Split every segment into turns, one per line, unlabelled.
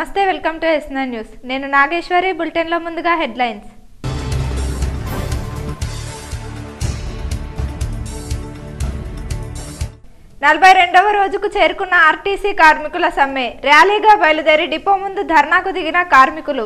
నమస్తే welcome to SN news నేను నాగేశ్వరి బులెటిన్లో ముందుగా హెడ్లైన్స్ నలభై రెండవ రోజుకు చేరుకున్న ఆర్టీసీ కార్మికుల సమ్మె ర్యాలీగా బయలుదేరి డిపో ముందు ధర్నాకు దిగిన కార్మికులు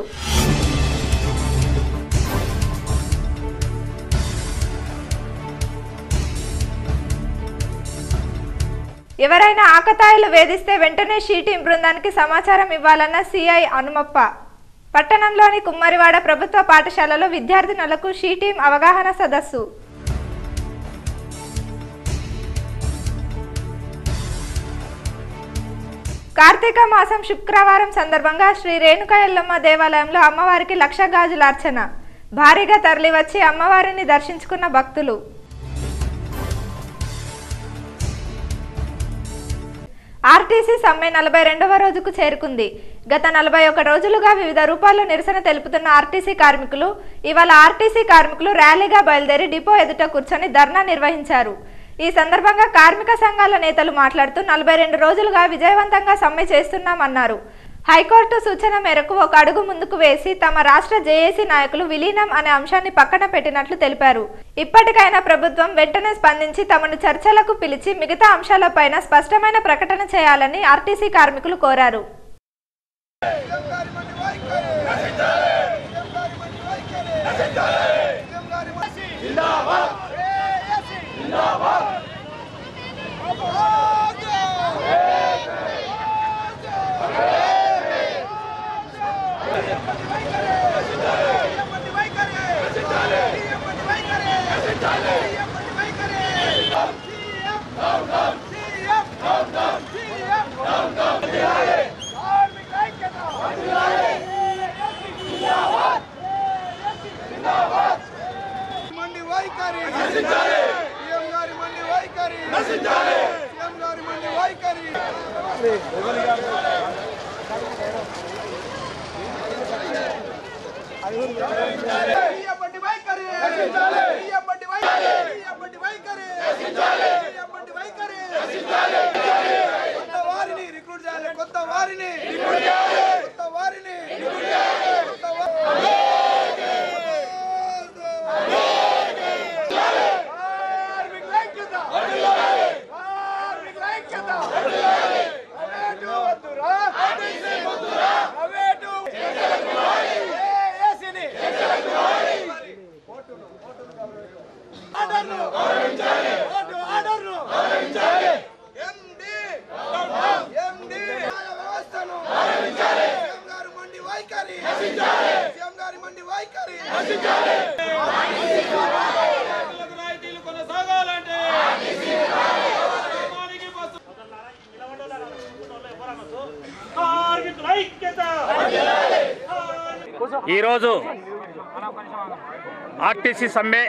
ఎవరైనా ఆకతాయిలు వేధిస్తే వెంటనే షీటీం బృందానికి సమాచారం ఇవ్వాలన్న సిఐ హనుమప్ప పట్టణంలోని కుమ్మరివాడ ప్రభుత్వ పాఠశాలలో విద్యార్థినులకు షీటీం అవగాహన సదస్సు కార్తీక మాసం శుక్రవారం సందర్భంగా శ్రీ రేణుక ఎల్లమ్మ దేవాలయంలో అమ్మవారికి లక్ష గాజుల అర్చన భారీగా తరలివచ్చి అమ్మవారిని దర్శించుకున్న భక్తులు ఆర్టీసీ సమ్మె నలభై రెండవ రోజుకు చేరుకుంది గత నలభై ఒక రోజులుగా వివిధ రూపాల్లో నిరసన తెలుపుతున్న ఆర్టీసీ కార్మికులు ఇవాళ ఆర్టీసీ కార్మికులు ర్యాలీగా బయలుదేరి డిపో ఎదుట కూర్చొని ధర్నా నిర్వహించారు ఈ సందర్భంగా కార్మిక సంఘాల నేతలు మాట్లాడుతూ నలభై రెండు రోజులుగా విజయవంతంగా సమ్మె చేస్తున్నామన్నారు హైకోర్టు సూచన మేరకు ఒక అడుగు ముందుకు వేసి తమ రాష్ట్ర జేఏసీ నాయకులు విలీనం అనే అంశాన్ని పక్కన పెట్టినట్లు తెలిపారు ఇప్పటికైనా ప్రభుత్వం వెంటనే స్పందించి తమను చర్చలకు పిలిచి మిగతా అంశాలపైన స్పష్టమైన ప్రకటన చేయాలని ఆర్టీసీ కార్మికులు కోరారు
మండి వైఖరి సీఎం గారి మండి వైఖరి సీఎం గారి మండి వైఖరి సీఎం మండి వైఖరి సీఎం మండి వైఖరి సీఎం మండి వైఖరి సీఎం మండి వైఖరి కొత్త వారిని రిక్రూట్ చేయాలి కొత్త వారిని కొత్త వారిని కొత్త వారిని కార్మికుల ఐక్యత కార్మికుల ఐక్యత ప్రైవేటు వద్దురా ప్రైవేటు ఏఏసీని ఆర్డర్ను కోర్టు ఆర్డర్ను ఎండి ఎండి వ్యవస్థను సీఎం గారు మండి వైఖరి సీఎం గారి మండి వైఖరి
రైతులకు రాయితీలు కొనసాగాలంటే గ్రామానికి బస్సు- కార్మికుల ఐక్యత
ఈరోజు ఆర్టీసీ సమ్మె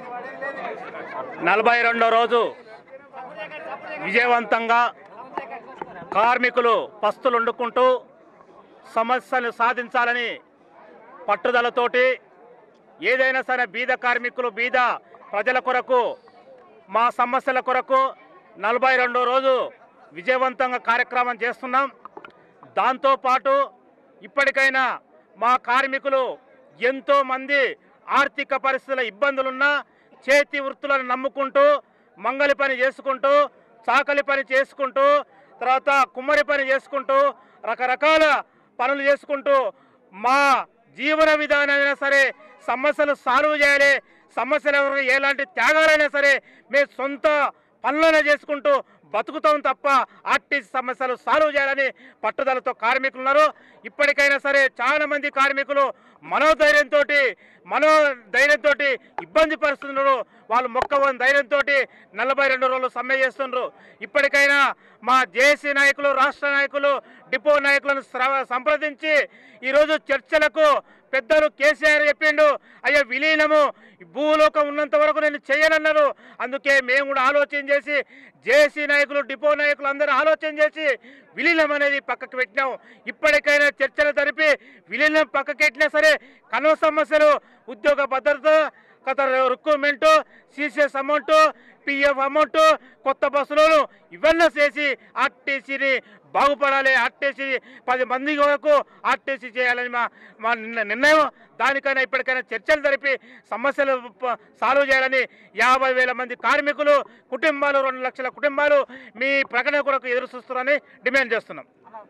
నలభై రెండో రోజు విజయవంతంగా కార్మికులు పస్తులు వండుకుంటూ సమస్యలు సాధించాలని పట్టుదలతోటి ఏదైనా సరే బీద కార్మికులు బీద ప్రజల కొరకు మా సమస్యల కొరకు నలభై రెండో రోజు విజయవంతంగా కార్యక్రమం చేస్తున్నాం దాంతోపాటు ఇప్పటికైనా మా కార్మికులు ఎంతో మంది ఆర్థిక పరిస్థితుల ఇబ్బందులున్నా చేతి వృత్తులను నమ్ముకుంటూ మంగలి పని చేసుకుంటూ చాకలి పని చేసుకుంటూ తర్వాత కుమ్మరి పని చేసుకుంటూ రకరకాల పనులు చేసుకుంటూ మా జీవన విధానమైనా సరే సమస్యలు సాల్వ్ చేయాలి సమస్యలు ఎవరు ఎలాంటి త్యాగాలైనా సరే మేము సొంత పనులనే చేసుకుంటూ బతుకుతాం తప్ప ఆర్టీసీ సమస్యలు సాల్వ్ చేయాలని పట్టుదలతో కార్మికులు ఉన్నారు ఇప్పటికైనా సరే చాలా మంది కార్మికులు మనోధైర్యంతో మనో ధైర్యంతో ఇబ్బంది పరుస్తున్నారు వాళ్ళు మొక్కవని ధైర్యంతో నలభై రెండు రోజులు సమ్మె చేస్తున్నారు ఇప్పటికైనా మా జేసీ నాయకులు రాష్ట్ర నాయకులు డిపో నాయకులను స్ర- సంప్రదించి ఈరోజు చర్చలకు పెద్దలు కేసీఆర్ చెప్పిండు అయ్యా విలీనము భూలోకం ఉన్నంత వరకు నేను చేయనన్నారు అందుకే మేము కూడా ఆలోచన చేసి జేసీ నాయకులు డిపో నాయకులు అందరూ ఆలోచన చేసి విలీనం అనేది పక్కకు పెట్టినాం ఇప్పటికైనా చర్చలు జరిపి విలీనం పక్కకు పెట్టినా సరే కనవ సమస్యలు ఉద్యోగ భద్రత కొత్త recruitment CCS amount PF amount కొత్త బస్సులను ఇవన్నీ చేసి ఆర్టీసీని బాగుపడాలి ఆర్టీసీ పది మంది వరకు ఆర్టీసీ చేయాలని మా మా నిన్న- నిర్ణయం దానికైనా ఇప్పటికైనా చర్చలు జరిపి సమస్యలు ప- సాల్వ్ చేయాలని యాభై వేల మంది కార్మికులు కుటుంబాలు రెండు లక్షల కుటుంబాలు మీ ప్రకటన కొరకు ఎదురు చూస్తున్నారని డిమాండ్ చేస్తున్నాం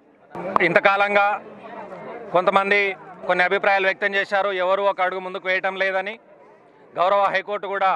ఇంతకాలంగా కొంతమంది కొన్ని అభిప్రాయాలు వ్యక్తం చేశారు ఎవరు ఒక అడుగు ముందుకు వేయటం లేదని గౌరవ హైకోర్టు కూడా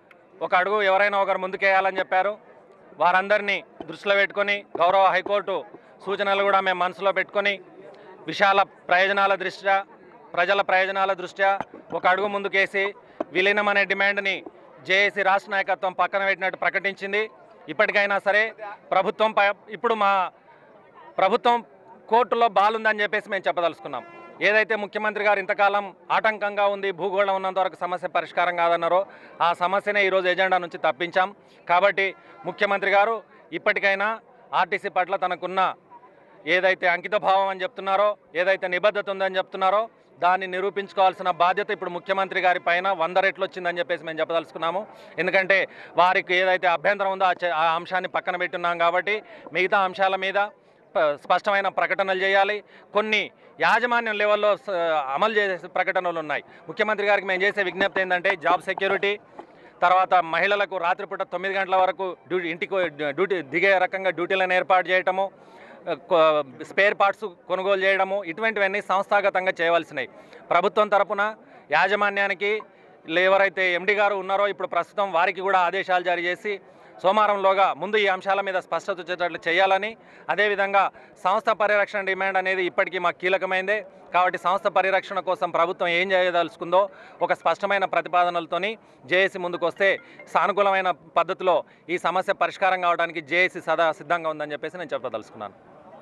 ఒక అడుగు ఎవరైనా ఒకరు ముందుకేయాలని చెప్పారు వారందరినీ దృష్టిలో పెట్టుకొని గౌరవ హైకోర్టు సూచనలు కూడా మేము మనసులో పెట్టుకొని విశాల ప్రయోజనాల దృష్ట్యా ప్రజల ప్రయోజనాల దృష్ట్యా ఒక అడుగు ముందుకేసి విలీనం అనే డిమాండ్ని జేఏసీ రాష్ట్ర నాయకత్వం పక్కన పెట్టినట్టు ప్రకటించింది ఇప్పటికైనా సరే ప్రభుత్వం ప- ఇప్పుడు మా ప్రభుత్వం కోర్టులో బాలుందని చెప్పేసి మేము చెప్పదలుచుకున్నాం ఏదైతే ముఖ్యమంత్రి గారు ఇంతకాలం ఆటంకంగా ఉంది భూగోళం ఉన్నంత వరకు సమస్య పరిష్కారం కాదన్నారో ఆ సమస్యనే ఈరోజు ఎజెండా నుంచి తప్పించాం కాబట్టి ముఖ్యమంత్రి గారు ఇప్పటికైనా ఆర్టీసీ పట్ల తనకున్న ఏదైతే అంకిత భావం అని చెప్తున్నారో ఏదైతే నిబద్ధత ఉందని చెప్తున్నారో దాన్ని నిరూపించుకోవాల్సిన బాధ్యత ఇప్పుడు ముఖ్యమంత్రి గారి పైన వంద రెట్లు వచ్చిందని చెప్పేసి మేము చెప్పదలుచుకున్నాము ఎందుకంటే వారికి ఏదైతే అభ్యంతరం ఉందో ఆ చ- ఆ అంశాన్ని పక్కన పెట్టున్నాం కాబట్టి మిగతా అంశాల మీద ప- స్పష్టమైన ప్రకటనలు చేయాలి కొన్ని యాజమాన్యం లెవెల్లో స- అమలు చేసే ప్రకటనలు ఉన్నాయి ముఖ్యమంత్రి గారికి మేము చేసే విజ్ఞప్తి ఏంటంటే జాబ్ సెక్యూరిటీ తర్వాత మహిళలకు రాత్రిపూట తొమ్మిది గంటల వరకు డ్యూటీ ఇంటికి డ్యూటీ దిగే రకంగా డ్యూటీలను ఏర్పాటు చేయటము కొ- స్పేర్ పార్ట్స్ కొనుగోలు చేయడము ఇటువంటివన్నీ సంస్థాగతంగా చేయవలసినవి ప్రభుత్వం తరపున యాజమాన్యానికి ఎవరైతే ఎండి గారు ఉన్నారో ఇప్పుడు ప్రస్తుతం వారికి కూడా ఆదేశాలు జారీ చేసి సోమవారంలోగా ముందు ఈ అంశాల మీద స్పష్టత వచ్చేటట్లు చేయాలని అదేవిధంగా సంస్థ పరిరక్షణ డిమాండ్ అనేది ఇప్పటికీ మాకు కీలకమైందే కాబట్టి సంస్థ పరిరక్షణ కోసం ప్రభుత్వం ఏం చేయదలుచుకుందో ఒక స్పష్టమైన ప్రతిపాదనలతోని జేఏసీ ముందుకు వస్తే సానుకూలమైన పద్ధతిలో ఈ సమస్య పరిష్కారం కావడానికి జేఏసీ సదా సిద్ధంగా ఉందని చెప్పేసి నేను చెప్పదలుచుకున్నాను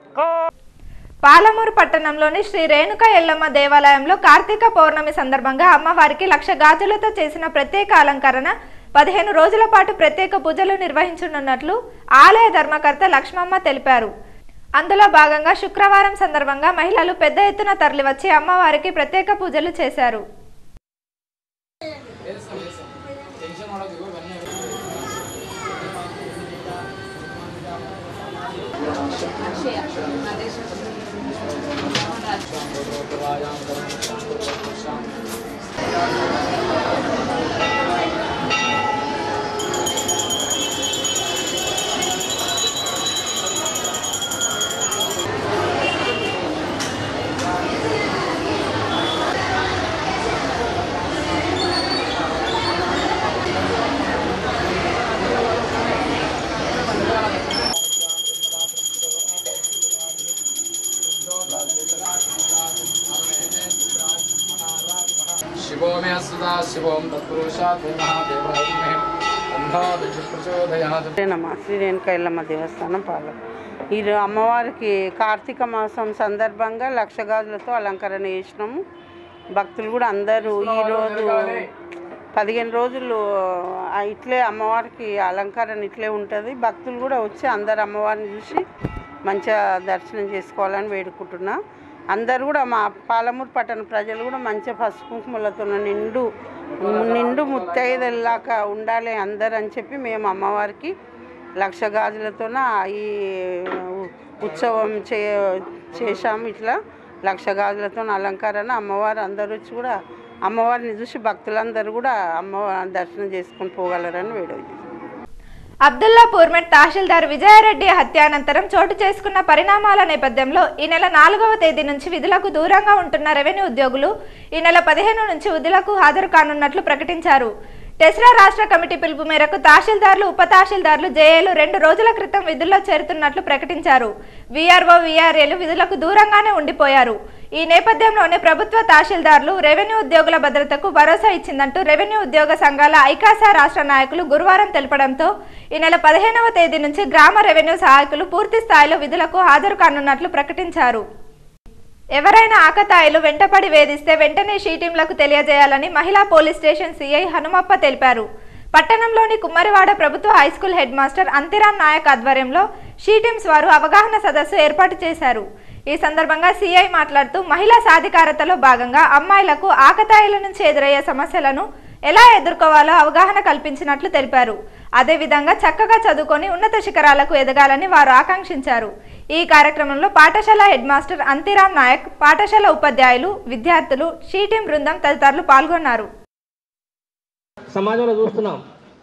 పాలమూరు పట్టణంలోని శ్రీ రేణుక ఎల్లమ్మ దేవాలయంలో కార్తీక పౌర్ణమి సందర్భంగా అమ్మవారికి లక్ష గాజులతో చేసిన ప్రత్యేక అలంకరణ పదిహేను రోజుల పాటు ప్రత్యేక పూజలు నిర్వహించనున్నట్లు ఆలయ ధర్మకర్త లక్ష్మమ్మ తెలిపారు అందులో భాగంగా శుక్రవారం సందర్భంగా మహిళలు పెద్ద ఎత్తున తరలివచ్చి అమ్మవారికి ప్రత్యేక పూజలు చేశారు
शिवो मे सुधा शिवों तत्पुरुषात् महादेवमे अन्धो प्रचोदयात्
శ్రీనమ్మ శ్రీ రేణుక ఎల్లమ్మ దేవస్థానం పాలెం ఈ అమ్మవారికి కార్తీక మాసం సందర్భంగా లక్ష గాజులతో అలంకరణ చేసినాము భక్తులు కూడా అందరూ ఈరోజు పదిహేను రోజులు ఆ ఇట్లే అమ్మవారికి అలంకరణ ఇట్లే ఉంటుంది భక్తులు కూడా వచ్చి అందరు అమ్మవారిని చూసి మంచిగా దర్శనం చేసుకోవాలని వేడుకుంటున్నా అందరు కూడా మా పాలమూరు పట్టణ ప్రజలు కూడా మంచిగా పసుపు కుంకుమలతో నిండు నిండు ముత్తైదల్లాగా ఉండాలి అందరు అని చెప్పి మేము అమ్మవారికి లక్ష గాజులతోన ఈ ఉత్సవం చే చేశాము ఇట్లా లక్ష గాజులతో అలంకరణ అమ్మవారు అందరూ వచ్చి కూడా అమ్మవారిని చూసి భక్తులందరూ కూడా అమ్మవారి దర్శనం చేసుకొని పోగలరని వేడవి
అబ్దుల్లా పూర్మెట్ తహసీల్దార్ విజయారెడ్డి హత్యానంతరం చోటు చేసుకున్న పరిణామాల నేపథ్యంలో ఈ నెల నాలుగవ తేదీ నుంచి విధులకు దూరంగా ఉంటున్న రెవెన్యూ ఉద్యోగులు ఈ నెల పదిహేను నుంచి విధులకు హాజరు కానున్నట్లు ప్రకటించారు టెస్లా రాష్ట్ర కమిటీ పిలుపు మేరకు తహసీల్దార్లు ఉప తహసీల్దార్లు జేఏలు రెండు రోజుల క్రితం విధుల్లో చేరుతున్నట్లు ప్రకటించారు వీఆర్ఓ వీఆర్ఏలు విధులకు దూరంగానే ఉండిపోయారు ఈ నేపథ్యంలోనే ప్రభుత్వ తహసీల్దార్లు రెవెన్యూ ఉద్యోగుల భద్రతకు భరోసా ఇచ్చిందంటూ రెవెన్యూ ఉద్యోగ సంఘాల ఐకాసా రాష్ట్ర నాయకులు గురువారం తెలపడంతో ఈ నెల పదిహేనవ తేదీ నుంచి గ్రామ రెవెన్యూ సహాయకులు పూర్తి స్థాయిలో విధులకు హాజరు కానున్నట్లు ప్రకటించారు ఎవరైనా ఆకతాయిలు వెంటపడి వేధిస్తే వెంటనే షీటీంలకు తెలియజేయాలని మహిళా పోలీస్ స్టేషన్ సిఐ హనుమప్ప తెలిపారు పట్టణంలోని కుమ్మరివాడ ప్రభుత్వ high school headmaster Anthiram Naik ఆధ్వర్యంలో షీటీమ్స్ వారు అవగాహన సదస్సు ఏర్పాటు చేశారు ఈ సందర్భంగా సిఐ మాట్లాడుతూ మహిళా సాధికారతలో భాగంగా అమ్మాయిలకు ఆకతాయిల నుంచి ఎదురయ్యే సమస్యలను ఎలా ఎదుర్కోవాలో అవగాహన కల్పించినట్లు తెలిపారు అదేవిధంగా చక్కగా చదువుకొని ఉన్నత శిఖరాలకు ఎదగాలని వారు ఆకాంక్షించారు ఈ కార్యక్రమంలో పాఠశాల హెడ్ మాస్టర్ అంతిరామ్ నాయక్ పాఠశాల ఉపాధ్యాయులు విద్యార్థులు షీటీం బృందం తదితరులు పాల్గొన్నారు
సమాజంలో చూస్తున్నాం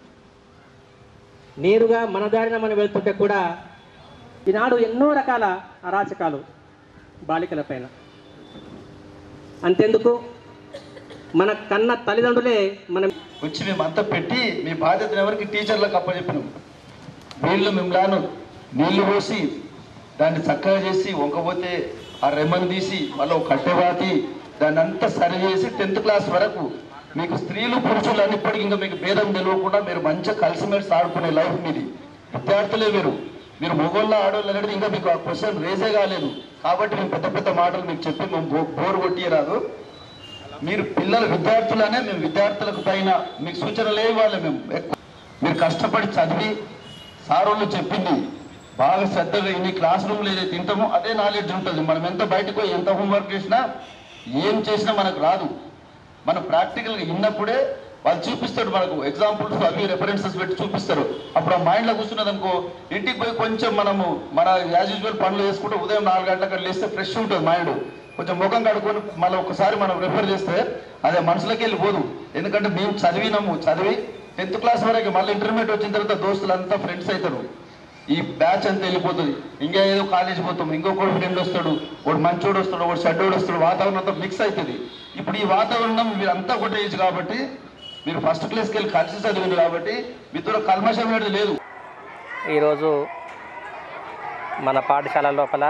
నేరుగా మన దారిన మనం వెళ్తుంటే కూడా ఈనాడు ఎన్నో రకాల అరాచకాలు బాలికల పైన అంతెందుకు మన కన్న తల్లిదండ్రులే మనం
వచ్చి మేమంతా పెట్టి మీ బాధ్యతను ఎవరికి టీచర్లకు అప్పచెప్పినాం వీళ్ళు మిమ్మల్ని నీళ్లు పోసి దాన్ని చక్కగా చేసి వంకపోతే ఆ రెమ్మను తీసి మళ్ళీ ఒక కట్టెబాతి దాన్ని అంతా సరి చేసి టెన్త్ క్లాస్ వరకు మీకు స్త్రీలు పురుషులు అన్నిప్పటికీ ఇంకా మీకు భేదం తెలియకుండా మీరు మంచిగా కలిసిమెలిసి ఆడుకునే లైఫ్ మీది విద్యార్థులే మీరు మీరు మొగోళ్ళ ఆడవాళ్ళు అనేది ఇంకా మీకు ఆ క్వశ్చన్ రేసే కాలేదు కాబట్టి మేము పెద్ద పెద్ద మాటలు మీకు చెప్పి మేము బో- బోర్ కొట్టియరాదు మీరు పిల్లలు విద్యార్థులనే మేము విద్యార్థులకు పైన మీకు సూచనలు ఇవ్వాలి మేము ఎక్కువ మీరు కష్టపడి చదివి సారోళ్ళు చెప్పింది బాగా శ్రద్ధగా ఇన్ని క్లాస్ రూమ్లు ఏదైతే తింటామో అదే నాలెడ్జ్ ఉంటుంది మనం ఎంత బయటకు పోయి ఎంత హోంవర్క్ చేసినా ఏం చేసినా మనకు రాదు మనం ప్రాక్టికల్గా విన్నప్పుడే వాళ్ళు చూపిస్తాడు మనకు ఎగ్జాంపుల్స్ అవి రెఫరెన్సెస్ పెట్టి చూపిస్తారు అప్పుడు ఆ మైండ్లో కూర్చున్నది అనుకో ఇంటికి పోయి కొంచెం మనము మన యాజ్ యూజువల్ పనులు చేసుకుంటే ఉదయం నాలుగు గంటలకు లేస్తే ఫ్రెష్ ఉంటుంది మైండ్ కొంచెం ముఖం కడుక్కొని మళ్ళీ ఒకసారి మనం రిఫర్ చేస్తే అదే మనసులోకి వెళ్ళిపోదు ఎందుకంటే మేము చదివినాము చదివి టెన్త్ క్లాస్ వరకు మళ్ళీ ఇంటర్మీడియట్ వచ్చిన తర్వాత దోస్తులంతా ఫ్రెండ్స్ అవుతారు ఈ బ్యాచ్ అంతా వెళ్ళిపోతుంది ఇంకా ఏదో కాలేజ్ పోతాం ఇంకొకటి ఫ్రెండ్ వస్తాడు వాడు మంచోడు వస్తాడు వాడు షడ్డోడు వస్తాడు వాతావరణం అంతా మిక్స్ అవుతుంది ఇప్పుడు ఈ వాతావరణం మీరంతా ఒకటే ఏజ్ కాబట్టి మీరు ఫస్ట్ క్లాస్కి వెళ్ళి కలిసి చదివింది కాబట్టి మీతో కల్మషం అనేది లేదు
ఈరోజు మన పాఠశాల లోపల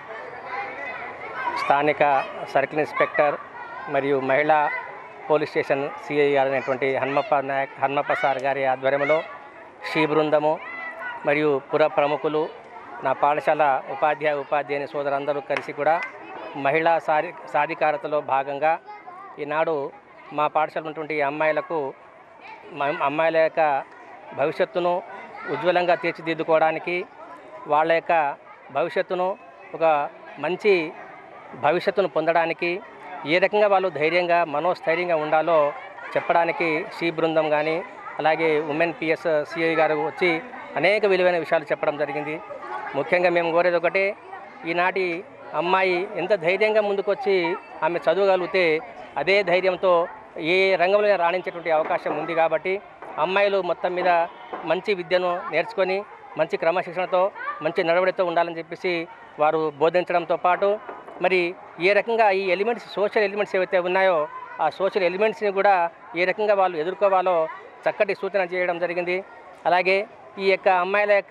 స్థానిక సర్కిల్ ఇన్స్పెక్టర్ మరియు మహిళా పోలీస్ స్టేషన్ సిఐ గారు అయినటువంటి హన్మప్ప నాయక్ హన్మప్ప సార్ గారి ఆధ్వర్యంలో శ్రీ బృందము మరియు పుర ప్రముఖులు నా పాఠశాల ఉపాధ్యాయ ఉపాధ్యాయుని సోదరులందరూ కలిసి కూడా మహిళా సారి సాధికారతలో భాగంగా ఈనాడు మా పాఠశాల ఉన్నటువంటి అమ్మాయిలకు మ- అమ్మాయిల యొక్క భవిష్యత్తును ఉజ్వలంగా తీర్చిదిద్దుకోవడానికి వాళ్ళ యొక్క భవిష్యత్తును ఒక మంచి భవిష్యత్తును పొందడానికి ఏ రకంగా వాళ్ళు ధైర్యంగా మనోస్థైర్యంగా ఉండాలో చెప్పడానికి శ్రీ బృందం కానీ అలాగే ఉమెన్ పిఎస్ సిఐ గారు వచ్చి అనేక విలువైన విషయాలు చెప్పడం జరిగింది ముఖ్యంగా మేము కోరేది ఒకటే ఈనాటి అమ్మాయి ఎంత ధైర్యంగా ముందుకొచ్చి ఆమె చదవగలిగితే అదే ధైర్యంతో ఏ రంగంలో రాణించేటువంటి అవకాశం ఉంది కాబట్టి అమ్మాయిలు మొత్తం మీద మంచి విద్యను నేర్చుకొని మంచి క్రమశిక్షణతో మంచి నడవడితో ఉండాలని చెప్పేసి వారు బోధించడంతో పాటు మరి ఏ రకంగా ఈ ఎలిమెంట్స్ సోషల్ ఎలిమెంట్స్ ఏవైతే ఉన్నాయో ఆ సోషల్ ఎలిమెంట్స్ని కూడా ఏ రకంగా వాళ్ళు ఎదుర్కోవాలో చక్కటి సూచన చేయడం జరిగింది అలాగే ఈ యొక్క అమ్మాయిల యొక్క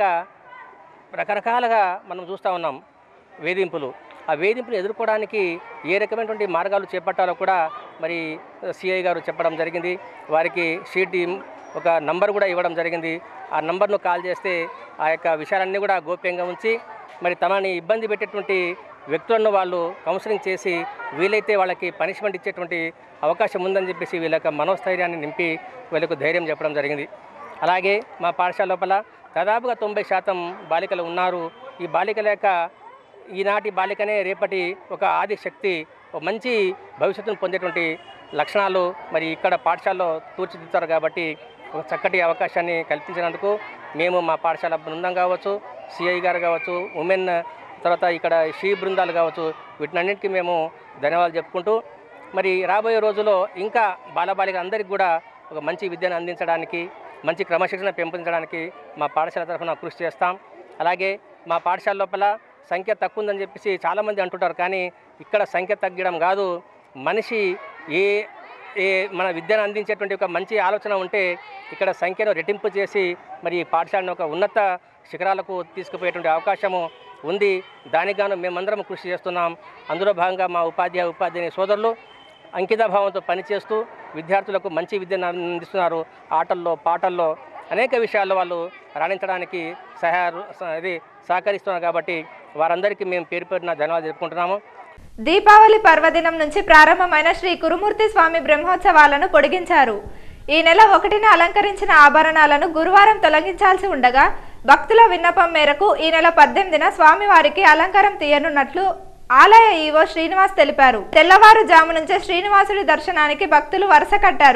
రకరకాలుగా మనం చూస్తూ ఉన్నాం వేధింపులు ఆ వేధింపులు ఎదుర్కోవడానికి ఏ రకమైనటువంటి మార్గాలు చేపట్టాలో కూడా మరి సిఐ గారు చెప్పడం జరిగింది వారికి షీట్ ఒక నంబర్ కూడా ఇవ్వడం జరిగింది ఆ నంబర్ను కాల్ చేస్తే ఆ యొక్క విషయాలన్నీ కూడా గోప్యంగా ఉంచి మరి తమని ఇబ్బంది పెట్టేటువంటి వ్యక్తులను వాళ్ళు కౌన్సిలింగ్ చేసి వీలైతే వాళ్ళకి పనిష్మెంట్ ఇచ్చేటువంటి అవకాశం ఉందని చెప్పేసి వీళ్ళ యొక్క మనోస్థైర్యాన్ని నింపి వీళ్ళకు ధైర్యం చెప్పడం జరిగింది అలాగే మా పాఠశాల లోపల దాదాపుగా తొంభై శాతం బాలికలు ఉన్నారు ఈ బాలికల యొక్క ఈనాటి బాలికనే రేపటి ఒక ఆది శక్తి ఒక మంచి భవిష్యత్తును పొందేటువంటి లక్షణాలు మరి ఇక్కడ పాఠశాలలో తూర్చిదిద్దుతారు కాబట్టి ఒక చక్కటి అవకాశాన్ని కల్పించినందుకు మేము మా పాఠశాల బృందం కావచ్చు సిఐ గారు కావచ్చు ఉమెన్ తర్వాత ఇక్కడ శ్రీ బృందాలు కావచ్చు వీటినన్నింటికీ మేము ధన్యవాదాలు చెప్పుకుంటూ మరి రాబోయే రోజుల్లో ఇంకా బాలబాలిక అందరికీ కూడా ఒక మంచి విద్యను అందించడానికి మంచి క్రమశిక్షణ పెంపొందించడానికి మా పాఠశాల తరఫున కృషి చేస్తాం అలాగే మా పాఠశాల లోపల సంఖ్య తక్కువ ఉందని చెప్పేసి చాలామంది అంటుంటారు కానీ ఇక్కడ సంఖ్య తగ్గడం కాదు మనిషి ఏ ఏ మన విద్యను అందించేటువంటి ఒక మంచి ఆలోచన ఉంటే ఇక్కడ సంఖ్యను రెట్టింపు చేసి మరి ఈ పాఠశాలను ఒక ఉన్నత శిఖరాలకు తీసుకుపోయేటువంటి అవకాశము ఉంది దానికి గాను మేమందరం కృషి చేస్తున్నాం అందులో భాగంగా మా ఉపాధ్యాయ ఉపాధ్యాయుని సోదరులు అంకితభావంతో పనిచేస్తూ విద్యార్థులకు మంచి విద్యను అందిస్తున్నారు ఆటల్లో పాటల్లో అనేక విషయాల్లో వాళ్ళు రాణించడానికి సహాయ ఇది సహకరిస్తున్నారు కాబట్టి వారందరికీ మేము పేరు పేరున ధన్యవాదాలు చెప్పుకుంటున్నాము
దీపావళి పర్వదినం నుంచి ప్రారంభమైన శ్రీ కురుమూర్తి స్వామి బ్రహ్మోత్సవాలను పొడిగించారు ఈ నెల ఒకటిన అలంకరించిన ఆభరణాలను గురువారం తొలగించాల్సి ఉండగా భక్తుల విన్నపం మేరకు ఈ నెల పద్దెనిమిదిన స్వామివారికి అలంకారం తీయనున్నట్లు ఆలయ ఈవో శ్రీనివాస్ తెలిపారు తెల్లవారుజాము నుంచే శ్రీనివాసుడి దర్శనానికి భక్తులు వరుస కట్టారు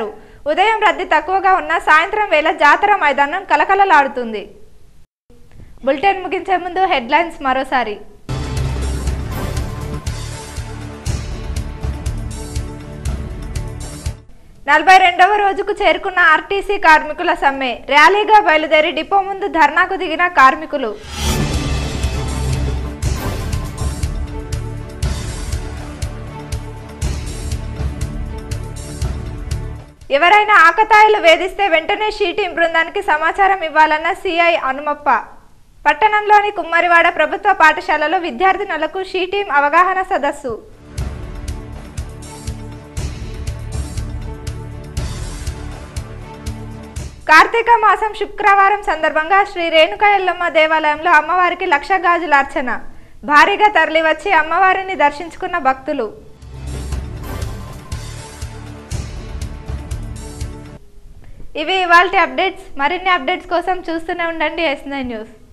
ఉదయం రద్దీ తక్కువగా ఉన్న సాయంత్రం వేళ జాతర మైదానం కలకలలాడుతుంది బులెటిన్ ముగించే ముందు హెడ్లైన్స్ మరోసారి నలభై రెండవ రోజుకు చేరుకున్న ఆర్టీసీ కార్మికుల సమ్మె ర్యాలీగా బయలుదేరి డిపో ముందు ధర్నాకు దిగిన కార్మికులు ఎవరైనా ఆకతాయిలు వేధిస్తే వెంటనే షీటీం బృందానికి సమాచారం ఇవ్వాలన్న సిఐ హనుమప్ప పట్టణంలోని కుమ్మరివాడ ప్రభుత్వ పాఠశాలలో విద్యార్థినులకు షీటీం అవగాహన సదస్సు కార్తీక మాసం శుక్రవారం సందర్భంగా శ్రీ రేణుక ఎల్లమ్మ దేవాలయంలో అమ్మవారికి లక్ష గాజుల అర్చన భారీగా తరలివచ్చి అమ్మవారిని దర్శించుకున్న భక్తులు ఇవి ఇవాళ అప్డేట్స్ మరిన్ని అప్డేట్స్ కోసం చూస్తూనే ఉండండి ఎస్ నైన్ న్యూస్